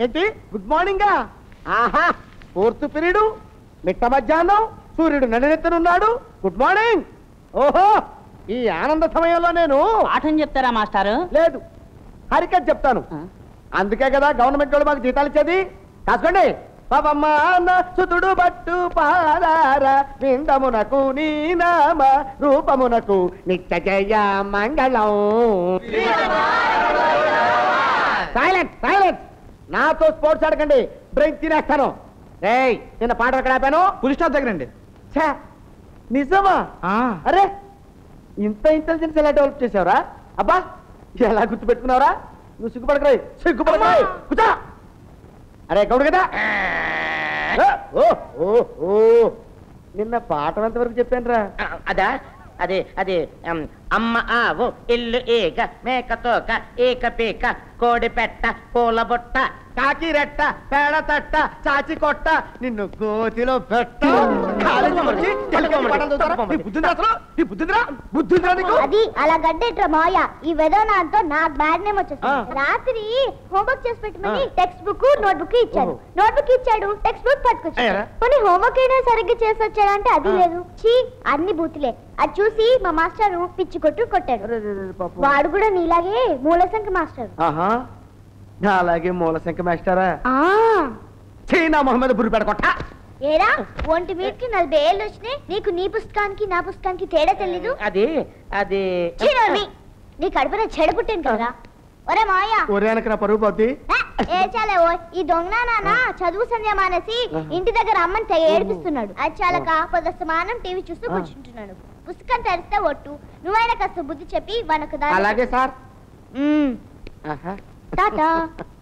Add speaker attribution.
Speaker 1: ఏంటి గుడ్ మార్నింగా ఆహా fourth period మిట్ట మధ్యాహ్నం సూర్యుడు నడినెత్తనున్నాడు గుడ్ మార్నింగ్ ఓహో ఈ ఆనంద సమయంలో నేను
Speaker 2: పాఠం చెప్తారా మాస్టారు
Speaker 1: లేదు హరికథ చెప్తాను అందుకే కదా గవర్నమెంట్ వాళ్ళు మాకు జీతాలు ఇచ్చేది కాసుకోండి పాపమ్మ అన్న సుతుడు బట్టు పాదార విందమునకు నీ నామ రూపమునకు నిత్య జయ మంగళం సైలెంట్ సైలెంట్ నాతో స్పోర్ట్స్ ఆడకండి బ్రేక్ తినేస్తాను రేయ్ నిన్న పాట ఎక్కడ ఆపాను
Speaker 3: పులి స్టాప్ దగ్గర అండి
Speaker 1: ఛే, నిజమా అరే ఇంత ఇంటెలిజెన్స్ ఎలా డెవలప్ చేసావురా అబ్బా ఎలా గుర్తుపెట్టుకున్నావురా నువ్వు సిగ్గుపడకరాయి సిగ్గుపడకరాయి కూర్చో అరే గౌడు కదా ఓ, ఓ, ఓ, ఓ. నిన్న పాఠం ఎంతవరకు చెప్పాను రా
Speaker 4: అదా అదే అదే ఉమ్, అమ్మ ఆవు ఇల్లు ఈగ మేక తోక ఈక పీక కోడి పెట్ట పూల బుట్ట
Speaker 1: కాకి రెట్ట పేడ తట్ట చాచి కొట్ట నిన్ను గోతిలో పెట్ట కాలేజీ వచ్చి తెలుగు పాఠాలు చదువుతారా? నీ బుద్ధిందిరా అసలు? నీ బుద్ధిందిరా? బుద్ధిందిరా నీకు
Speaker 5: అది అలా గడ్డేట్రా మాయ ఈ వెదో నాతో నాకు బ్యాడ్ నేమ్
Speaker 1: ఆ.
Speaker 5: వచ్చేసింది రాత్రి హోంవర్క్ చేసి పెట్టమని
Speaker 1: ఆ.
Speaker 5: టెక్స్ట్ బుక్ నోట్ బుక్ ఇచ్చాడు
Speaker 1: ఓహో.
Speaker 5: నోట్ బుక్ ఇచ్చాడు టెక్స్ట్ బుక్ పట్టుకొచ్చాడు
Speaker 1: అయ్యరా.
Speaker 5: కొన్ని హోంవర్క్ అయినా సరిగ్గా చేసి వచ్చాడంటే అది
Speaker 1: ఆ.
Speaker 5: లేదు చీ అన్ని బూతులే అది చూసి మా మాస్టర్ పిచ్చి కొట్టు కొట్టాడు
Speaker 1: అరే, అరే, అరే, పాపం.
Speaker 5: వాడు కూడా నీలాగే మూలసంఖ మాస్టర్
Speaker 1: ఆహా అలాగే మూలశంక మేస్టారా
Speaker 5: ఆ
Speaker 1: చైనా మొహమ్మద్ బుర్రి పెడకొట్ట
Speaker 5: ఏరా ఒంటి మీదకి నలభై ఏళ్ళు వచ్చినాయి నీకు నీ పుస్తకానికి నా పుస్తకానికి తేడా తెలీదు
Speaker 4: అది అది
Speaker 5: చీరవి నీ కడుపున చెడ పుట్టింది కదరా ఒరే మాయా
Speaker 1: ఒరే అనక నా పరుగు పోద్ది
Speaker 5: ఏ చాలే ఓ ఈ దొంగ నాన్న చదువు సంధ్య మానేసి ఇంటి దగ్గర అమ్మని తెగ ఏడిపిస్తున్నాడు అది చాలక పొదస్తమానం టీవీ చూస్తూ
Speaker 1: ఆ.
Speaker 5: కూర్చుంటున్నాడు పుస్తకం తెరిస్తే ఒట్టు నువ్వైనా కాస్త బుద్ధి చెప్పి వనకు దారి
Speaker 1: అలాగే సార్
Speaker 5: మ్మ్.
Speaker 1: ఆహా
Speaker 5: టాటా